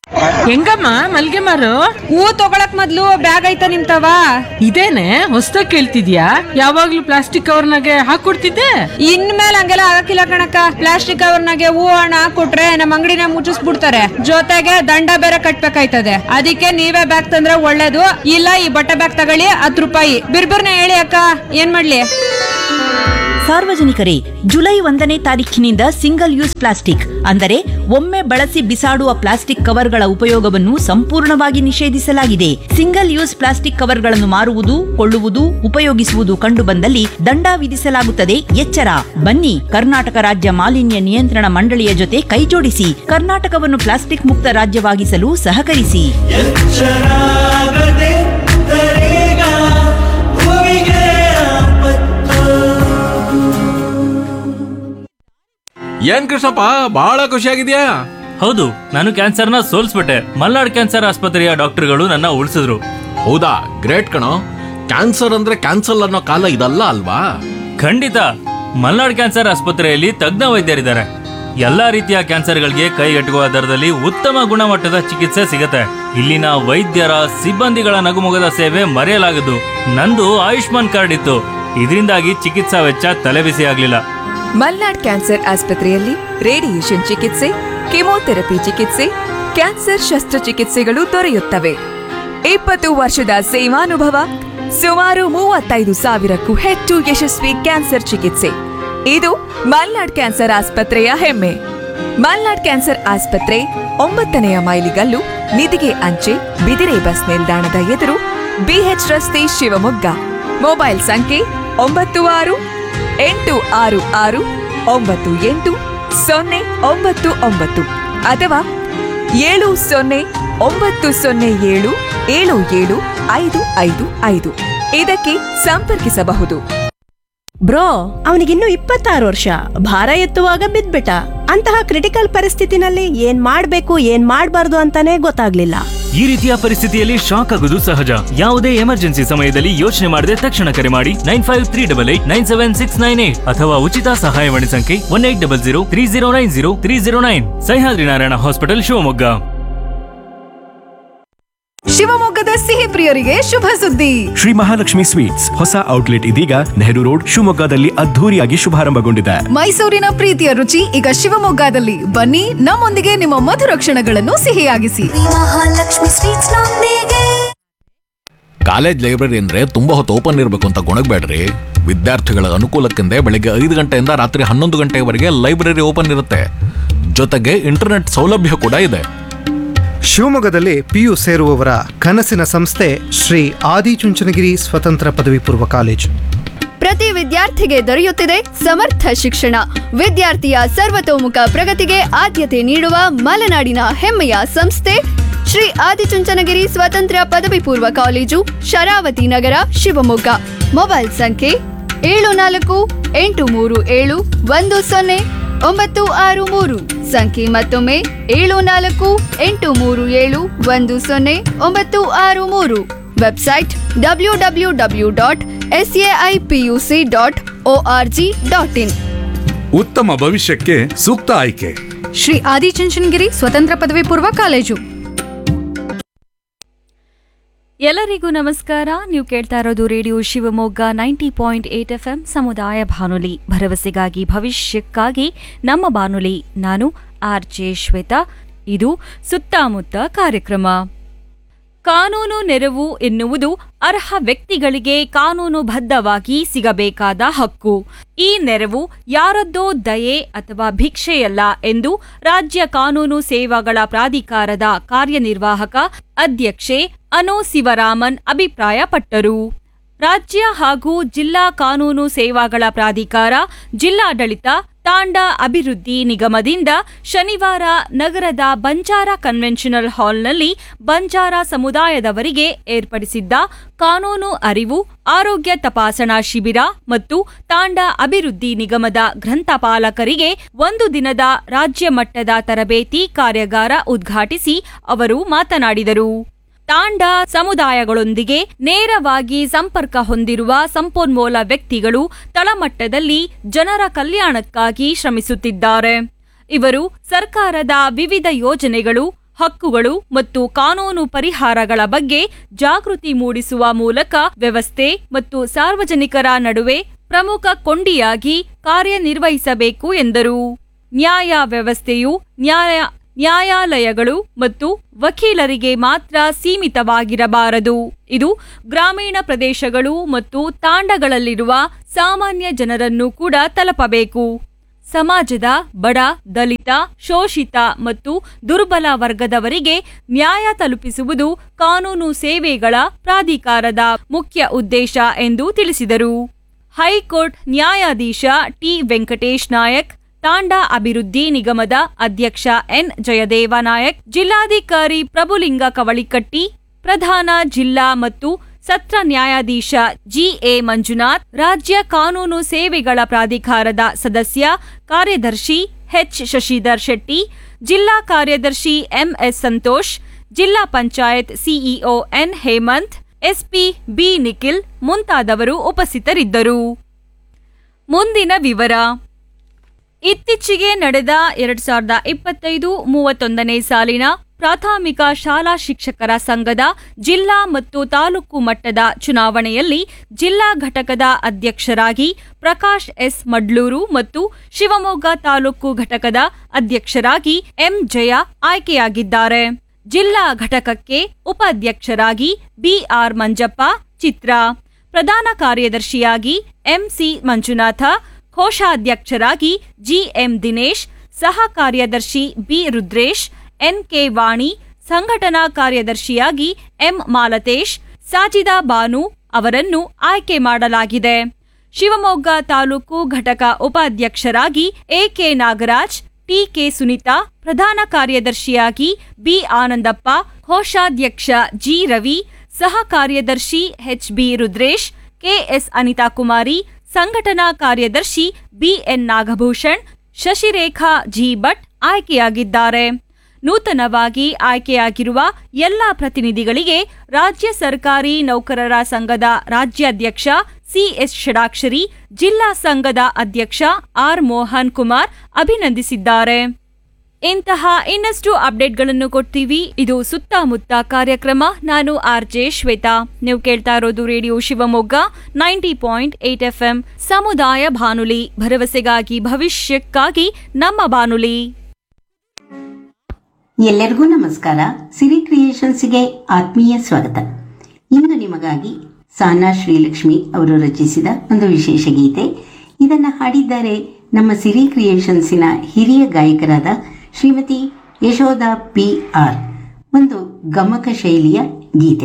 ಹೆಂಗಮ್ಮ ಮಲ್ಗೆ ಮಾರು ಹೂ ತಗೊಳಕ್ ಮೊದ್ಲು ಬ್ಯಾಗ್ ಐತ ನಿಮ್ತವ ಇದೇನೆ ಹೊಸ್ದಾಗ್ ಕೇಳ್ತಿದ್ಯಾ ಯಾವಾಗ್ಲೂ ಪ್ಲಾಸ್ಟಿಕ್ ಕವರ್ನಾಗೆ ಹಾಕೊಡ್ತಿದ್ದೆ ಇನ್ಮೇಲೆ ಹಂಗೆಲ್ಲ ಆಗಕ್ಕಿಲ್ಲ ಕಣಕ್ಕ ಪ್ಲಾಸ್ಟಿಕ್ ಕವರ್ನಾಗೆ ಹೂ ಹಣ ಹಾಕೊಟ್ರೆ ನಮ್ ಅಂಗಡಿನ ಮುಚ್ಚಿಸ್ಬಿಡ್ತಾರೆ ಜೊತೆಗೆ ದಂಡ ಬೇರೆ ಕಟ್ಬೇಕಾಯ್ತದೆ ಅದಕ್ಕೆ ನೀವೇ ಬ್ಯಾಗ್ ತಂದ್ರೆ ಒಳ್ಳೇದು ಇಲ್ಲ ಈ ಬಟ್ಟೆ ಬ್ಯಾಗ್ ತಗೊಳ್ಳಿ ಹತ್ತು ರೂಪಾಯಿ ಬಿರ್ಬಿರ್ನ ಹೇಳಿ ಅಕ್ಕ ಏನ್ ಮಾಡ್ಲಿ ಸಾರ್ವಜನಿಕರೇ ಜುಲೈ ಒಂದನೇ ತಾರೀಖಿನಿಂದ ಸಿಂಗಲ್ ಯೂಸ್ ಪ್ಲಾಸ್ಟಿಕ್ ಅಂದರೆ ಒಮ್ಮೆ ಬಳಸಿ ಬಿಸಾಡುವ ಪ್ಲಾಸ್ಟಿಕ್ ಕವರ್ಗಳ ಉಪಯೋಗವನ್ನು ಸಂಪೂರ್ಣವಾಗಿ ನಿಷೇಧಿಸಲಾಗಿದೆ ಸಿಂಗಲ್ ಯೂಸ್ ಪ್ಲಾಸ್ಟಿಕ್ ಕವರ್ಗಳನ್ನು ಮಾರುವುದು ಕೊಳ್ಳುವುದು ಉಪಯೋಗಿಸುವುದು ಕಂಡುಬಂದಲ್ಲಿ ದಂಡ ವಿಧಿಸಲಾಗುತ್ತದೆ ಎಚ್ಚರ ಬನ್ನಿ ಕರ್ನಾಟಕ ರಾಜ್ಯ ಮಾಲಿನ್ಯ ನಿಯಂತ್ರಣ ಮಂಡಳಿಯ ಜೊತೆ ಕೈಜೋಡಿಸಿ ಕರ್ನಾಟಕವನ್ನು ಪ್ಲಾಸ್ಟಿಕ್ ಮುಕ್ತ ರಾಜ್ಯವಾಗಿಸಲು ಸಹಕರಿಸಿ ಶರಾಗದೆ ತರೇಗ ಭೂಮಿಗೆ ಆಪತ್ತು ಏನ್ ಕೃಷ್ಣಪ್ಪ ಬಹಳ ಖುಷಿಯಾಗಿದ್ಯಾ ಹೌದು ನಾನು ಕ್ಯಾನ್ಸರ್ನ ಸೋಲ್ಸ್ಬಿಟ್ಟೆ ಮಲ್ನಾಡ್ ಕ್ಯಾನ್ಸರ್ ಆಸ್ಪತ್ರೆಯ ಡಾಕ್ಟರ್ಗಳು ನನ್ನ ಉಳಿಸಿದ್ರು ಹೌದಾ ಗ್ರೇಟ್ ಕಣೋ ಕ್ಯಾನ್ಸರ್ ಅಂದ್ರೆ ಕ್ಯಾನ್ಸಲ್ ಅನ್ನೋ ಕಾಲ ಇದಲ್ಲ ಅಲ್ವಾ ಖಂಡಿತ ಮಲ್ನಾಡ್ ಕ್ಯಾನ್ಸರ್ ಆಸ್ಪತ್ರೆಯಲ್ಲಿ ತಜ್ಞ ವೈದ್ಯರಿದ್ದಾರೆ ಎಲ್ಲಾ ರೀತಿಯ ಕ್ಯಾನ್ಸರ್ಗಳಿಗೆ ಕೈಗೆಟುಕುವ ದರದಲ್ಲಿ ಉತ್ತಮ ಗುಣಮಟ್ಟದ ಚಿಕಿತ್ಸೆ ಸಿಗುತ್ತೆ ಇಲ್ಲಿನ ವೈದ್ಯರ ಸಿಬ್ಬಂದಿಗಳ ನಗುಮೊಗದ ಸೇವೆ ಮರೆಯಲಾಗದು ನಂದು ಆಯುಷ್ಮಾನ್ ಕಾರ್ಡ್ ಇತ್ತು ಇದರಿಂದಾಗಿ ಚಿಕಿತ್ಸಾ ವೆಚ್ಚ ತಲೆಬಿಸಿ ಆಗ್ಲಿಲ್ಲ ಮಲ್ನಾಡ್ ಕ್ಯಾನ್ಸರ್ ಆಸ್ಪತ್ರೆಯಲ್ಲಿ ರೇಡಿಯೇಷನ್ ಚಿಕಿತ್ಸೆ ಕೆಮೊಥೆರಪಿ ಚಿಕಿತ್ಸೆ ಕ್ಯಾನ್ಸರ್ ಶಸ್ತ್ರಚಿಕಿತ್ಸೆಗಳು ದೊರೆಯುತ್ತವೆ ಇಪ್ಪತ್ತು ವರ್ಷದ ಸೇವಾನುಭವ ಸುಮಾರು ಮೂವತ್ತೈದು ಸಾವಿರಕ್ಕೂ ಹೆಚ್ಚು ಯಶಸ್ವಿ ಕ್ಯಾನ್ಸರ್ ಚಿಕಿತ್ಸೆ ಇದು ಮಲ್ನಾಡ್ ಕ್ಯಾನ್ಸರ್ ಆಸ್ಪತ್ರೆಯ ಹೆಮ್ಮೆ ಮಲ್ನಾಡ್ ಕ್ಯಾನ್ಸರ್ ಆಸ್ಪತ್ರೆ ಒಂಬತ್ತನೆಯ ಮೈಲಿಗಲ್ಲು ನಿಧಿಗೆ ಅಂಚೆ ಬಿದಿರೆ ಬಸ್ ನಿಲ್ದಾಣದ ಎದುರು ಬಿಎಚ್ ರಸ್ತೆ ಶಿವಮೊಗ್ಗ ಮೊಬೈಲ್ ಸಂಖ್ಯೆ ಒಂಬತ್ತು ಆರು ಎಂಟು ಆರು ಆರು ಒಂಬತ್ತು ಎಂಟು ಸೊನ್ನೆ ಒಂಬತ್ತು ಒಂಬತ್ತು ಅಥವಾ ಏಳು ಸೊನ್ನೆ ಒಂಬತ್ತು ಸೊನ್ನೆ ಏಳು ಏಳು ಏಳು ಐದು ಐದು ಐದು ಇದಕ್ಕೆ ಸಂಪರ್ಕಿಸಬಹುದು ಬ್ರೋ ಅವನಿಗಿನ್ನು ಇಪ್ಪತ್ತಾರು ವರ್ಷ ಭಾರ ಎತ್ತುವಾಗ ಬಿದ್ಬಿಟ್ಟ ಅಂತಹ ಕ್ರಿಟಿಕಲ್ ಪರಿಸ್ಥಿತಿನಲ್ಲಿ ಏನ್ ಮಾಡ್ಬೇಕು ಏನ್ ಮಾಡ್ಬಾರ್ದು ಅಂತಾನೆ ಗೊತ್ತಾಗ್ಲಿಲ್ಲ ಈ ರೀತಿಯ ಪರಿಸ್ಥಿತಿಯಲ್ಲಿ ಶಾಕ್ ಆಗುವುದು ಸಹಜ ಯಾವುದೇ ಎಮರ್ಜೆನ್ಸಿ ಸಮಯದಲ್ಲಿ ಯೋಚನೆ ಮಾಡದೆ ತಕ್ಷಣ ಕರೆ ಮಾಡಿ nine five three double eight nine seven six nine eight ಅಥವಾ ಉಚಿತ ಸಹಾಯವಾಣಿ ಸಂಖ್ಯೆ one eight double zero three zero nine zero three zero nine Sahyadri Narayana hospital Shivamogga ಶಿವಮೊಗ್ಗದ ಸಿಹಿ ಪ್ರಿಯರಿಗೆ ಶುಭ ಸುದ್ದಿ ಶ್ರೀ ಮಹಾಲಕ್ಷ್ಮಿ ಸ್ವೀಟ್ಸ್ ಹೊಸ ಔಟ್ಲೆಟ್ ಇದೀಗ ನೆಹರು ರೋಡ್ ಶಿವಮೊಗ್ಗದಲ್ಲಿ ಅದ್ಧೂರಿಯಾಗಿ ಶುಭಾರಂಭಗೊಂಡಿದೆ ಮೈಸೂರಿನ ಪ್ರೀತಿಯ ರುಚಿ ಈಗ ಶಿವಮೊಗ್ಗದಲ್ಲಿ ಬನ್ನಿ ನಮ್ಮೊಂದಿಗೆ ನಿಮ್ಮ ಮಧುರ ಕ್ಷಣಗಳನ್ನು ಸಿಹಿಯಾಗಿಸಿ ಮಹಾಲಕ್ಷ್ಮಿ ಸ್ವೀಟ್ಸ್ ನೊಂದಿಗೆ ಕಾಲೇಜ್ ಲೈಬ್ರರಿ ಅಂದ್ರೆ ತುಂಬಾ ಹೊತ್ತು ಓಪನ್ ಇರಬೇಕು ಅಂತ ಗೊಣಗಬೇಡ್ರಿ ವಿದ್ಯಾರ್ಥಿಗಳ ಅನುಕೂಲಕ್ಕೆಂದೇ ಬೆಳಿಗ್ಗೆ ಐದು ಗಂಟೆಯಿಂದ ರಾತ್ರಿ ಹನ್ನೊಂದು ಗಂಟೆವರೆಗೆ ಲೈಬ್ರರಿ ಓಪನ್ ಇರುತ್ತೆ ಜೊತೆಗೆ ಇಂಟರ್ನೆಟ್ ಸೌಲಭ್ಯ ಕೂಡ ಇದೆ ಶಿವಮೊಗ್ಗದಲ್ಲಿ ಪಿಯು ಸೇರುವವರ ಕನಸಿನ ಸಂಸ್ಥೆ ಶ್ರೀ ಆದಿಚುಂಚನಗಿರಿ ಸ್ವತಂತ್ರ ಪದವಿ ಪೂರ್ವ ಕಾಲೇಜು ಪ್ರತಿ ವಿದ್ಯಾರ್ಥಿಗೆ ದೊರೆಯುತ್ತಿದೆ ಸಮರ್ಥ ಶಿಕ್ಷಣ ವಿದ್ಯಾರ್ಥಿಯ ಸರ್ವತೋಮುಖ ಪ್ರಗತಿಗೆ ಆದ್ಯತೆ ನೀಡುವ ಮಲೆನಾಡಿನ ಹೆಮ್ಮೆಯ ಸಂಸ್ಥೆ ಶ್ರೀ ಆದಿಚುಂಚನಗಿರಿ ಸ್ವತಂತ್ರ ಪದವಿ ಪೂರ್ವ ಕಾಲೇಜು ಶರಾವತಿ ನಗರ ಶಿವಮೊಗ್ಗ ಮೊಬೈಲ್ ಸಂಖ್ಯೆ ಏಳು ನಾಲ್ಕು ಎಂಟು ಮೂರು ಏಳು ಒಂದು ಸೊನ್ನೆ ಒಂಬತ್ತು ಆರು ಮೂರು ಸಂಖ್ಯೆ ಮತ್ತೊಮ್ಮೆ ಏಳು ನಾಲ್ಕು ಎಂಟು ಮೂರು ಏಳು ಒಂದು ಸೊನ್ನೆ ಒಂಬತ್ತು ಆರು ಮೂರು website W W W dot S AI PUC dot O R G dot in ಉತ್ತಮ ಭವಿಷ್ಯಕ್ಕೆ ಸೂಕ್ತ ಆಯ್ಕೆ ಶ್ರೀ ಆದಿಚುಂಚನಗಿರಿ ಸ್ವತಂತ್ರ ಪದವಿ ಪೂರ್ವ ಕಾಲೇಜು ಎಲ್ಲರಿಗೂ ನಮಸ್ಕಾರ ನೀವು ಕೇಳ್ತಾ ಇರೋದು radio Shivamogga ninety point eight F M ಸಮುದಾಯ ಬಾನುಲಿ ಭರವಸೆಗಾಗಿ ಭವಿಷ್ಯಕ್ಕಾಗಿ ನಮ್ಮ ಬಾನುಲಿ ನಾನು ಆರ್ ಜೆ ಶ್ವೇತಾ ಇದು ಸುತ್ತಮುತ್ತ ಕಾರ್ಯಕ್ರಮ ಕಾನೂನು ನೆರವು ಎನ್ನುವುದು ಅರ್ಹ ವ್ಯಕ್ತಿಗಳಿಗೆ ಕಾನೂನುಬದ್ಧವಾಗಿ ಸಿಗಬೇಕಾದ ಹಕ್ಕು ಈ ನೆರವು ಯಾರದ್ದೋ ದಯೆ ಅಥವಾ ಭಿಕ್ಷೆಯಲ್ಲ ಎಂದು ರಾಜ್ಯ ಕಾನೂನು ಸೇವಾಗಳ ಪ್ರಾಧಿಕಾರದ ಕಾರ್ಯನಿರ್ವಾಹಕ ಅಧ್ಯಕ್ಷೆ ಅನು ಶಿವರಾಮನ್ ಅಭಿಪ್ರಾಯಪಟ್ಟರು ರಾಜ್ಯ ಹಾಗೂ ಜಿಲ್ಲಾ ಕಾನೂನು ಸೇವಾಗಳ ಪ್ರಾಧಿಕಾರ ಜಿಲ್ಲಾಡಳಿತ ತಾಂಡ ಅಭಿವೃದ್ಧಿ ನಿಗಮದಿಂದ ಶನಿವಾರ ನಗರದ ಬಂಜಾರ ಕನ್ವೆನ್ಷನಲ್ ಹಾಲ್ನಲ್ಲಿ ಬಂಜಾರ ಸಮುದಾಯದವರಿಗೆ ಏರ್ಪಡಿಸಿದ್ದ ಕಾನೂನು ಅರಿವು ಆರೋಗ್ಯ ತಪಾಸಣಾ ಶಿಬಿರ ಮತ್ತು ತಾಂಡ ಅಭಿವೃದ್ಧಿ ನಿಗಮದ ಗ್ರಂಥಪಾಲಕರಿಗೆ ಒಂದು ದಿನದ ರಾಜ್ಯ ಮಟ್ಟದ ತರಬೇತಿ ಕಾರ್ಯಾಗಾರ ಉದ್ಘಾಟಿಸಿ ಅವರು ಮಾತನಾಡಿದರು ತಾಂಡ ಸಮುದಾಯಗಳೊಂದಿಗೆ ನೇರವಾಗಿ ಸಂಪರ್ಕ ಹೊಂದಿರುವ ಸಂಪನ್ಮೂಲ ವ್ಯಕ್ತಿಗಳು ತಳಮಟ್ಟದಲ್ಲಿ ಜನರ ಕಲ್ಯಾಣಕ್ಕಾಗಿ ಶ್ರಮಿಸುತ್ತಿದ್ದಾರೆ ಇವರು ಸರ್ಕಾರದ ವಿವಿಧ ಯೋಜನೆಗಳು ಹಕ್ಕುಗಳು ಮತ್ತು ಕಾನೂನು ಪರಿಹಾರಗಳ ಬಗ್ಗೆ ಜಾಗೃತಿ ಮೂಡಿಸುವ ಮೂಲಕ ವ್ಯವಸ್ಥೆ ಮತ್ತು ಸಾರ್ವಜನಿಕರ ನಡುವೆ ಪ್ರಮುಖ ಕೊಂಡಿಯಾಗಿ ಕಾರ್ಯನಿರ್ವಹಿಸಬೇಕು ಎಂದರು ನ್ಯಾಯ ವ್ಯವಸ್ಥೆಯು ನ್ಯಾಯ ನ್ಯಾಯಾಲಯಗಳು ಮತ್ತು ವಕೀಲರಿಗೆ ಮಾತ್ರ ಸೀಮಿತವಾಗಿರಬಾರದು ಇದು ಗ್ರಾಮೀಣ ಪ್ರದೇಶಗಳು ಮತ್ತು ತಾಂಡಗಳಲ್ಲಿರುವ ಸಾಮಾನ್ಯ ಜನರನ್ನು ಕೂಡ ತಲುಪಬೇಕು ಸಮಾಜದ ಬಡ ದಲಿತ ಶೋಷಿತ ಮತ್ತು ದುರ್ಬಲ ವರ್ಗದವರಿಗೆ ನ್ಯಾಯ ತಲುಪಿಸುವುದು ಕಾನೂನು ಸೇವೆಗಳ ಪ್ರಾಧಿಕಾರದ ಮುಖ್ಯ ಉದ್ದೇಶ ಎಂದು ತಿಳಿಸಿದರು ಹೈಕೋರ್ಟ್ ನ್ಯಾಯಾಧೀಶ ಟಿ ವೆಂಕಟೇಶ್ ನಾಯಕ್ ತಾಂಡಾ ಅಭಿವೃದ್ಧಿ ನಿಗಮದ ಅಧ್ಯಕ್ಷ ಎನ್ ಜಯದೇವ ನಾಯಕ್ ಜಿಲ್ಲಾಧಿಕಾರಿ ಪ್ರಭುಲಿಂಗ ಕವಳಿಕಟ್ಟಿ ಪ್ರಧಾನ ಜಿಲ್ಲಾ ಮತ್ತು ಸತ್ರ ನ್ಯಾಯಾಧೀಶ ಜಿಎ ಮಂಜುನಾಥ್ ರಾಜ್ಯ ಕಾನೂನು ಸೇವೆಗಳ ಪ್ರಾಧಿಕಾರದ ಸದಸ್ಯ ಕಾರ್ಯದರ್ಶಿ ಎಚ್ ಶಶಿಧರ್ ಶೆಟ್ಟಿ ಜಿಲ್ಲಾ ಕಾರ್ಯದರ್ಶಿ ಎಂಎಸ್ ಸಂತೋಷ್ ಜಿಲ್ಲಾ panchayat CEO N Hemanth SP B Nikhil ಮುಂತಾದವರು ಉಪಸ್ಥಿತರಿದ್ದರು ಮುಂದಿನ ವಿವರ ಇತ್ತೀಚೆಗೆ ನಡೆದ ಎರಡ್ ಸಾವಿರದ ಇಪ್ಪತ್ತೈದು ಮೂವತ್ತೊಂದನೇ ಸಾಲಿನ ಪ್ರಾಥಮಿಕ ಶಾಲಾ ಶಿಕ್ಷಕರ ಸಂಘದ ಜಿಲ್ಲಾ ಮತ್ತು ತಾಲೂಕು ಮಟ್ಟದ ಚುನಾವಣೆಯಲ್ಲಿ ಜಿಲ್ಲಾ ಘಟಕದ ಅಧ್ಯಕ್ಷರಾಗಿ ಪ್ರಕಾಶ್ ಎಸ್ ಮಡ್ಲೂರು ಮತ್ತು ಶಿವಮೊಗ್ಗ ತಾಲೂಕು ಘಟಕದ ಅಧ್ಯಕ್ಷರಾಗಿ ಎಂ ಜಯ ಆಯ್ಕೆಯಾಗಿದ್ದಾರೆ ಜಿಲ್ಲಾ ಘಟಕಕ್ಕೆ ಉಪಾಧ್ಯಕ್ಷರಾಗಿ ಬಿಆರ್ ಮಂಜಪ್ಪ ಚಿತ್ರ ಪ್ರಧಾನ ಕಾರ್ಯದರ್ಶಿಯಾಗಿ ಎಂಸಿ ಮಂಜುನಾಥ ಕೋಶಾಧ್ಯಕ್ಷರಾಗಿ ಜಿಎಂ ದಿನೇಶ್ ಸಹ ಕಾರ್ಯದರ್ಶಿ ಬಿ ರುದ್ರೇಶ್ ಎನ್ಕೆ ವಾಣಿ ಸಂಘಟನಾ ಕಾರ್ಯದರ್ಶಿಯಾಗಿ ಎಂ ಮಾಲತೇಶ್ ಸಾಜಿದಾ ಬಾನು ಅವರನ್ನು ಆಯ್ಕೆ ಮಾಡಲಾಗಿದೆ ಶಿವಮೊಗ್ಗ ತಾಲೂಕು ಘಟಕ ಉಪಾಧ್ಯಕ್ಷರಾಗಿ ಎಕೆ ನಾಗರಾಜ್ ಟಿಕೆ ಸುನಿತಾ ಪ್ರಧಾನ ಕಾರ್ಯದರ್ಶಿಯಾಗಿ ಬಿ ಆನಂದಪ್ಪ ಕೋಶಾಧ್ಯಕ್ಷ ಜಿ ರವಿ ಸಹ ಕಾರ್ಯದರ್ಶಿ H B Rudresh KS Anitha Kumari ಸಂಘಟನಾ ಕಾರ್ಯದರ್ಶಿ ಬಿಎನ್ ನಾಗಭೂಷಣ್ ಶಶಿರೇಖಾ ಜಿ ಭಟ್ ಆಯ್ಕೆಯಾಗಿದ್ದಾರೆ ನೂತನವಾಗಿ ಆಯ್ಕೆಯಾಗಿರುವ ಎಲ್ಲ ಪ್ರತಿನಿಧಿಗಳಿಗೆ ರಾಜ್ಯ ಸರ್ಕಾರಿ ನೌಕರರ ಸಂಘದ ರಾಜ್ಯಾಧ್ಯಕ್ಷ ಸಿಎಸ್ ಷಡಾಕ್ಷರಿ ಜಿಲ್ಲಾ ಸಂಘದ ಅಧ್ಯಕ್ಷ ಆರ್ ಮೋಹನ್ ಕುಮಾರ್ ಅಭಿನಂದಿಸಿದ್ದಾರೆ ಇಂತಹ ಇನ್ನಷ್ಟು ಅಪ್ಡೇಟ್ಗಳನ್ನು ಕೊಡ್ತೀವಿ ಇದು ಸುತ್ತಮುತ್ತ ಕಾರ್ಯಕ್ರಮ ನಾನು ಆರ್ ಜೆ ಶ್ವೇತಾ ನೀವು ಕೇಳ್ತಾ ಇರೋದು radio Shivamogga ninety point eight F M ಸಮುದಾಯ ಬಾನುಲಿ ಭರವಸೆಗಾಗಿ ಭವಿಷ್ಯಕ್ಕಾಗಿ ನಮ್ಮ ಬಾನುಲಿ ಎಲ್ಲರಿಗೂ ನಮಸ್ಕಾರ ಸಿರಿ ಕ್ರಿಯೇಷನ್ಸ್ಗೆ ಆತ್ಮೀಯ ಸ್ವಾಗತ ಇಂದು ನಿಮಗಾಗಿ ಸಾನಾ ಶ್ರೀಲಕ್ಷ್ಮಿ ಅವರು ರಚಿಸಿದ ಒಂದು ವಿಶೇಷ ಗೀತೆ ಇದನ್ನು ಹಾಡಿದ್ದಾರೆ ನಮ್ಮ ಸಿರಿ ಕ್ರಿಯೇಷನ್ಸಿನ ಹಿರಿಯ ಗಾಯಕರಾದ ಶ್ರೀಮತಿ ಯಶೋಧ ಪಿ ಆರ್ ಒಂದು ಗಮಕ ಶೈಲಿಯ ಗೀತೆ